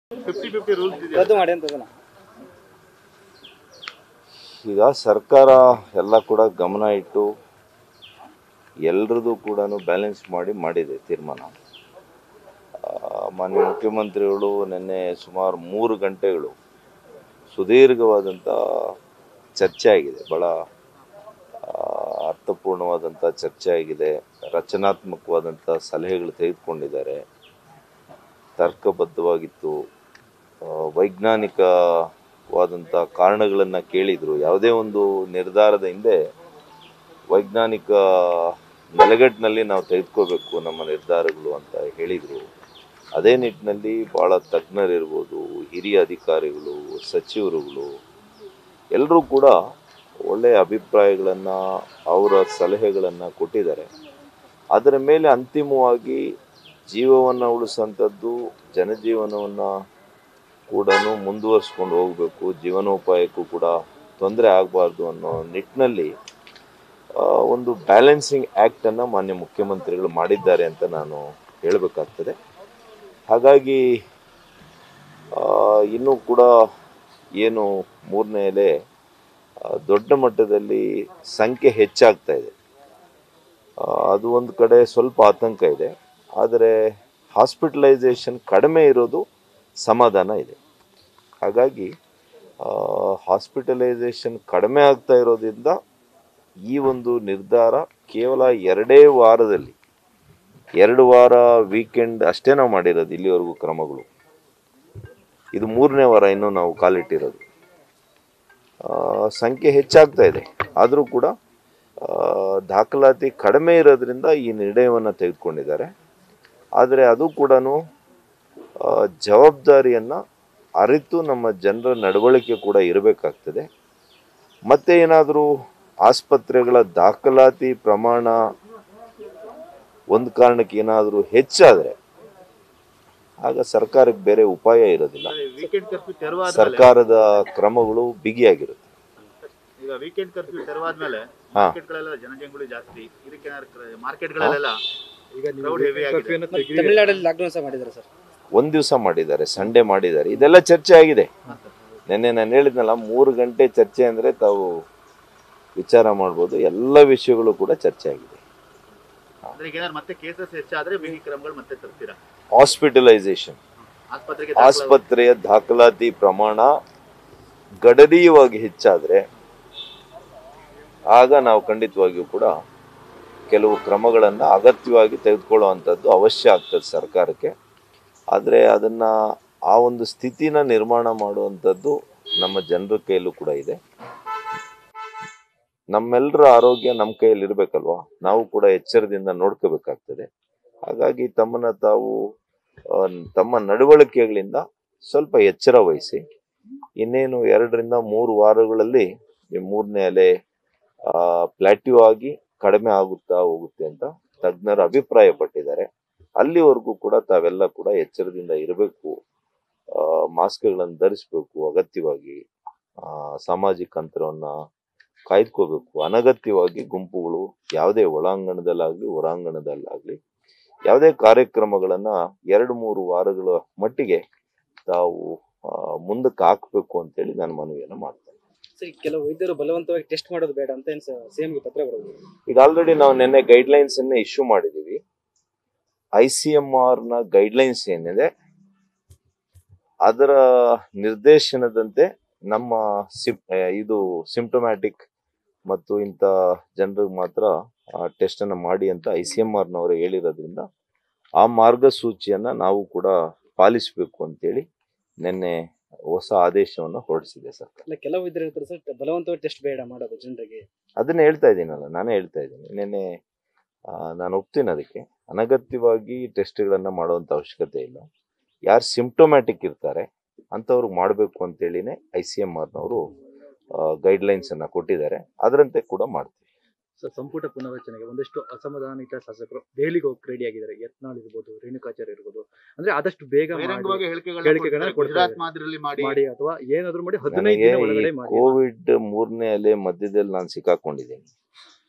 Fifty fifty rules ಇದೆ ರದ್ದು ಮಾಡಿ ಅಂತ ಅದನ್ನ ಈಗ ಸರ್ಕಾರ ಎಲ್ಲ ಕೂಡ ಗಮನ ಇಟ್ಟು ಎಲ್ರದ್ದು ಕೂಡ ಬ್ಯಾಲೆನ್ಸ್ ಮಾಡಿ ಮಾಡಿದೆ ತೀರ್ಮಾನ ಆ, ಮಾನ್ಯ ಮುಖ್ಯಮಂತ್ರಿಗಳು ನಿನ್ನೆ ಸುಮಾರು ಮೂರು ಗಂಟೆಗಳು ಸುದೀರ್ಘವಾದಂಥ ಚರ್ಚೆ ಆಗಿದೆ ಭಾಳ ಆ, ಅರ್ಥಪೂರ್ಣವಾದಂಥ ಚರ್ಚೆ ಆಗಿದೆ ರಚನಾತ್ಮಕವಾದಂಥ ಸಲಹೆಗಳು ತೆಗೆದುಕೊಂಡಿದ್ದಾರೆ ತರ್ಕಬದ್ಧವಾಗಿತ್ತು ಆ, ವೈಜ್ಞಾನಿಕವಾದಂಥ ಕಾರಣಗಳನ್ನು ಕೇಳಿದರು ಯಾವುದೇ ಒಂದು ನಿರ್ಧಾರದ ಹಿಂದೆ ವೈಜ್ಞಾನಿಕ ನೆಲೆಗಟ್ಟಿನಲ್ಲಿ ನಾವು ತೆಗೆದುಕೋಬೇಕು ನಮ್ಮ ನಿರ್ಧಾರಗಳು ಅಂತ ಹೇಳಿದರು ಅದೇ ನಿಟ್ಟಿನಲ್ಲಿ ಭಾಳ ತಜ್ಞರಿರ್ಬೋದು ಹಿರಿಯ ಅಧಿಕಾರಿಗಳು ಸಚಿವರುಗಳು ಎಲ್ಲರೂ ಕೂಡ ಒಳ್ಳೆಯ ಅಭಿಪ್ರಾಯಗಳನ್ನು ಅವರ ಸಲಹೆಗಳನ್ನು ಕೊಟ್ಟಿದ್ದಾರೆ ಅದರ ಮೇಲೆ ಅಂತಿಮವಾಗಿ ಜೀವವನ್ನು ಉಳಿಸೋಂಥದ್ದು ಜನಜೀವನವನ್ನು ಕೂಡ ಮುಂದುವರಿಸ್ಕೊಂಡು ಹೋಗಬೇಕು ಜೀವನೋಪಾಯಕ್ಕೂ ಕೂಡ ತೊಂದರೆ ಆಗಬಾರ್ದು ಅನ್ನೋ ನಿಟ್ಟಿನಲ್ಲಿ ಆ, ಒಂದು ಬ್ಯಾಲೆನ್ಸಿಂಗ್ ಆ್ಯಕ್ಟನ್ನು ಮಾನ್ಯ ಮುಖ್ಯಮಂತ್ರಿಗಳು ಮಾಡಿದ್ದಾರೆ ಅಂತ ನಾನು ಹೇಳಬೇಕಾಗ್ತದೆ ಹಾಗಾಗಿ ಆ, ಇನ್ನೂ ಕೂಡ ಏನು ಮೂರನೇ ಎಲೆ ಆ, ದೊಡ್ಡ ಮಟ್ಟದಲ್ಲಿ ಸಂಖ್ಯೆ ಹೆಚ್ಚಾಗ್ತಾ ಇದೆ ಆ, ಅದು ಒಂದು ಕಡೆ ಸ್ವಲ್ಪ ಆತಂಕ ಇದೆ ಆದರೆ ಹಾಸ್ಪಿಟಲೈಸೇಷನ್ ಕಡಿಮೆ ಇರೋದು ಸಮಾಧಾನ ಇದೆ ಹಾಗಾಗಿ ಹಾಸ್ಪಿಟಲೈಸೇಷನ್ ಕಡಿಮೆ ಆಗ್ತಾ ಇರೋದ್ರಿಂದ ಈ ಒಂದು ನಿರ್ಧಾರ ಕೇವಲ ಎರಡೇ ವಾರದಲ್ಲಿ ಎರಡು ವಾರ ವೀಕೆಂಡ್ ಅಷ್ಟೇ ನಾವು ಮಾಡಿರೋದು ಇಲ್ಲಿವರೆಗೂ ಕ್ರಮಗಳು ಇದು ಮೂರನೇ ವಾರ ಇನ್ನೂ ನಾವು ಕಾಲಿಟ್ಟಿರೋದು ಆ, ಸಂಖ್ಯೆ ಹೆಚ್ಚಾಗ್ತಾ ಇದೆ ಆದರೂ ಕೂಡ ಆ, ದಾಖಲಾತಿ ಕಡಿಮೆ ಇರೋದ್ರಿಂದ ಈ ನಿರ್ಣಯವನ್ನು ತೆಗೆದುಕೊಂಡಿದ್ದಾರೆ ಆದರೆ ಅದು ಕೂಡ ಜವಾಬ್ದಾರಿಯನ್ನು ಅರಿತು ನಮ್ಮ ಜನರ ನಡವಳಿಕೆ ಕೂಡ ಇರಬೇಕಾಗ್ತದೆ ಮತ್ತೆ ಏನಾದರೂ ಆಸ್ಪತ್ರೆಗಳ ದಾಖಲಾತಿ ಪ್ರಮಾಣ ಒಂದು ಕಾರಣಕ್ಕೆ ಏನಾದರೂ ಹೆಚ್ಚಾದರೆ ಆಗ ಸರ್ಕಾರಕ್ಕೆ ಬೇರೆ ಉಪಾಯ ಇರೋದಿಲ್ಲ ವೀಕೆಂಡ್ ಕರ್ಫ್ಯೂ ತೆರವಾದ ಸರ್ಕಾರದ ಕ್ರಮಗಳು ಬಿಗಿಯಾಗಿರುತ್ತೆ ಈಗ ವೀಕೆಂಡ್ ಕರ್ಫ್ಯೂ ತೆರವಾದ್ಮೇಲೆ ಹಾ. ಮಾರ್ಕೆಟ್ಗಳೆಲ್ಲ ಜನಜಂಗುಳಿ ಜಾಸ್ತಿ ಇದಕ್ಕೆ ಮಾರ್ಕೆಟ್ಗಳಲ್ಲೆಲ್ಲ ಈಗ Crowd heavy ಆಗಿದೆ. ಮತ್ತೆ ತಮಿಳ್ನಾಡಲ್ಲಿ ಲಾಕ್ಡೌನ್ ಸಹ ಮಾಡಿದ್ದಾರೆ ಸರ್ ಒಂದು ದಿವಸ ಮಾಡಿದ್ದಾರೆ ಸಂಡೇ ಮಾಡಿದ್ದಾರೆ ಇದೆಲ್ಲ ಚರ್ಚೆ ಆಗಿದೆ ನಿನ್ನೆ ನಾನು ಹೇಳಿದ್ನಲ್ಲ ಮೂರು ಗಂಟೆ ಚರ್ಚೆ ಅಂದರೆ ತಾವು ವಿಚಾರ ಮಾಡ್ಬೋದು ಎಲ್ಲ ವಿಷಯಗಳು ಕೂಡ ಚರ್ಚೆ ಆಗಿದೆ ಅಂದ್ರೆ ಈಗ ಏನಾದ್ರು ಮತ್ತೆ ಕೇಸಸ್ ಹೆಚ್ಚಾದ್ರೆ ಬಿಗಿ ಕ್ರಮಗಳು ಮತ್ತೆ ತರ್ತೀರಾ ಹಾಸ್ಪಿಟಲೈಸೇಷನ್ ಆಸ್ಪತ್ರೆಗೆ ಆಸ್ಪತ್ರೆಯ ದಾಖಲಾತಿ ಪ್ರಮಾಣ ಗಣನೀಯವಾಗಿ ಹೆಚ್ಚಾದರೆ ಆಗ ನಾವು ಖಂಡಿತವಾಗಿಯೂ ಕೂಡ ಕೆಲವು ಕ್ರಮಗಳನ್ನು ಅಗತ್ಯವಾಗಿ ತೆಗೆದುಕೊಳ್ಳುವಂಥದ್ದು ಅವಶ್ಯ ಆಗ್ತದೆ ಸರ್ಕಾರಕ್ಕೆ ಆದರೆ ಅದನ್ನು ಆ ಒಂದು ಸ್ಥಿತಿನ ನಿರ್ಮಾಣ ಮಾಡುವಂಥದ್ದು ನಮ್ಮ ಜನರ ಕೈಯಲ್ಲೂ ಕೂಡ ಇದೆ ನಮ್ಮೆಲ್ಲರ ಆರೋಗ್ಯ ನಮ್ಮ ಕೈಯಲ್ಲಿ ಇರಬೇಕಲ್ವಾ ನಾವು ಕೂಡ ಎಚ್ಚರದಿಂದ ನೋಡ್ಕೋಬೇಕಾಗ್ತದೆ ಹಾಗಾಗಿ ತಮ್ಮನ್ನ ತಾವು ಆ, ತಮ್ಮ ನಡವಳಿಕೆಗಳಿಂದ ಸ್ವಲ್ಪ ಎಚ್ಚರ ವಹಿಸಿ ಇನ್ನೇನು ಎರಡರಿಂದ ಮೂರು ವಾರಗಳಲ್ಲಿ ಈ ಮೂರನೇ ಅಲೆ ಪ್ಲಾಟ್ಯೂ ಆಗಿ ಕಡಿಮೆ ಆಗುತ್ತಾ ಹೋಗುತ್ತೆ ಅಂತ ತಜ್ಞರು ಅಭಿಪ್ರಾಯ ಪಟ್ಟಿದ್ದಾರೆ ಅಲ್ಲಿವರೆಗೂ ಕೂಡ ತಾವೆಲ್ಲ ಕೂಡ ಎಚ್ಚರದಿಂದ ಇರಬೇಕು ಮಾಸ್ಕ್ಗಳನ್ನು ಧರಿಸ್ಬೇಕು ಅಗತ್ಯವಾಗಿ ಆ, ಸಾಮಾಜಿಕ ಅಂತರವನ್ನ ಕಾಯ್ದುಕೋಬೇಕು ಅನಗತ್ಯವಾಗಿ ಗುಂಪುಗಳು ಯಾವುದೇ ಒಳಾಂಗಣದಲ್ಲಾಗ್ಲಿ ಹೊರಾಂಗಣದಲ್ಲಾಗ್ಲಿ ಯಾವುದೇ ಕಾರ್ಯಕ್ರಮಗಳನ್ನ ಎರಡು ಮೂರು ವಾರಗಳ ಮಟ್ಟಿಗೆ ತಾವು ಆ, ಮುಂದಕ್ಕೆ ಹಾಕ್ಬೇಕು ಅಂತೇಳಿ ನಾನು ಮನವಿಯನ್ನು ಮಾಡ್ತೇನೆ ಸರ್ ಈಗ ಕೆಲವು ವೈದ್ಯರು ಬಲವಂತವಾಗಿ ಟೆಸ್ಟ್ ಮಾಡೋದು ಬೇಡ ಅಂತ ಏನು ಸಿಎಂಗೆ ಪತ್ರ ಬರೋದು ಈಗ ಆಲ್ರೆಡಿ ನಾವು ನಿನ್ನೆ ಗೈಡ್ಲೈನ್ಸ್ ಅನ್ನ ಇಶ್ಯೂ ಮಾಡಿದೀವಿ ಐ ಸಿ ಎಂ ಆರ್ ನ ಗೈಡ್ಲೈನ್ಸ್ ಏನಿದೆ ಅದರ ನಿರ್ದೇಶನದಂತೆ ನಮ್ಮ ಸಿಮ್ ಆ, ಇದು ಸಿಂಪ್ಟಮ್ಯಾಟಿಕ್ ಮತ್ತು ಇಂಥ ಜನರಿಗೆ ಮಾತ್ರ ಟೆಸ್ಟ್ ಅನ್ನ ಮಾಡಿ ಅಂತ ಐ ಸಿ ಎಂ ಆರ್ ನವರು ಹೇಳಿರೋದ್ರಿಂದ ಆ ಮಾರ್ಗಸೂಚಿಯನ್ನ ನಾವು ಕೂಡ ಪಾಲಿಸಬೇಕು ಅಂತೇಳಿ ನಿನ್ನೆ ಹೊಸ ಆದೇಶವನ್ನು ಹೊರಡಿಸಿದೆ ಸರ್ಕಾರ ಅಲ್ಲ ಕೆಲವು ವೈದ್ಯರು ಹೇಳ್ತಾರೆ ಸರ್ ಬಲವಂತವಾಗಿ ಟೆಸ್ಟ್ ಬೇಡ ಮಾಡೋದು ಜನರಿಗೆ ಅದನ್ನ ಹೇಳ್ತಾ ಇದ್ದೀನಲ್ಲ ನಾನೇ ಹೇಳ್ತಾ ಇದ್ದೀನಿ ನಿನ್ನೆ ಆ, ನಾನು ಒಪ್ತೀನಿ ಅದಕ್ಕೆ ಅನಗತ್ಯವಾಗಿ ಟೆಸ್ಟ್ಗಳನ್ನು ಮಾಡುವಂಥ ಅವಶ್ಯಕತೆ ಇಲ್ಲ ಯಾರು ಸಿಂಪ್ಟೊಮ್ಯಾಟಿಕ್ ಇರ್ತಾರೆ ಅಂಥವ್ರಿಗೆ ಮಾಡಬೇಕು ಅಂತೇಳಿನೇ ಐ ಸಿ ಎಮ್ ಆರ್ನವರು ಗೈಡ್ಲೈನ್ಸನ್ನು ಕೊಟ್ಟಿದ್ದಾರೆ ಅದರಂತೆ ಕೂಡ ಮಾಡ್ತೀವಿ ಸರ್ ಸಂಪುಟ ಪುನರ್ರಚನೆಗೆ ಒಂದಷ್ಟು ಅಸಮಾಧಾನಿತ ಶಾಸಕರು ದೆಹಲಿಗೆ ಹೋಗಿ ರೆಡಿ ಆಗಿದ್ದಾರೆ ಯತ್ನಾಳ್ ಇರ್ಬೋದು ರೇಣುಕಾಚಾರ್ಯ ಇರ್ಬೋದು ಅಂದ್ರೆ ಆದಷ್ಟು ಬೇಗ ಮಾಡಿ- ಬಹಿರಂಗವಾಗಿ ಹೇಳಿಕೆಗಳನ್ನ ಹೇಳಿಕೆಗಳನ್ನ ಕೊಡ್ತಾರೆ. ಕೊಡ್ತಾ ಗುಜರಾತ್ ಮಾದರಿಯಲ್ಲಿ ಮಾಡಿ ಮಾಡಿ ಅಥವಾ ಏನಾದ್ರು ಮಾಡಿ ಹದಿನೈದು ನನಗೆ ದಿನ ಈ ಒಳಗಡೆ ಮಾಡಿ ಕೋವಿಡ್ ಮೂರನೇ ಅಲೆ ಮಧ್ಯದಲ್ಲಿ ನಾನು ಸಿಕ್ಕಾಕೊಂಡಿದ್ದೀನಿ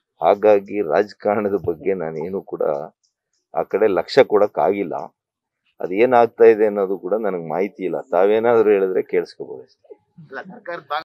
ಹಾಗಾಗಿ ರಾಜಕಾರಣದ ಬಗ್ಗೆ ನಾನೇನು ಕೂಡ ಆ ಕಡೆ ಲಕ್ಷ್ಯ ಕೊಡಕ್ ಆಗಿಲ್ಲ ಅದೇನಾಗ್ತಾ ಇದೆ ಅನ್ನೋದು ಕೂಡ ನನಗೆ ಮಾಹಿತಿ ಇಲ್ಲ ತಾವೇನಾದ್ರೂ ಹೇಳಿದ್ರೆ ಕೇಳಿಸ್ಕೋಬಹುದು ಅಲ್ಲ ಸರ್ಕಾರದ ಭಾಗ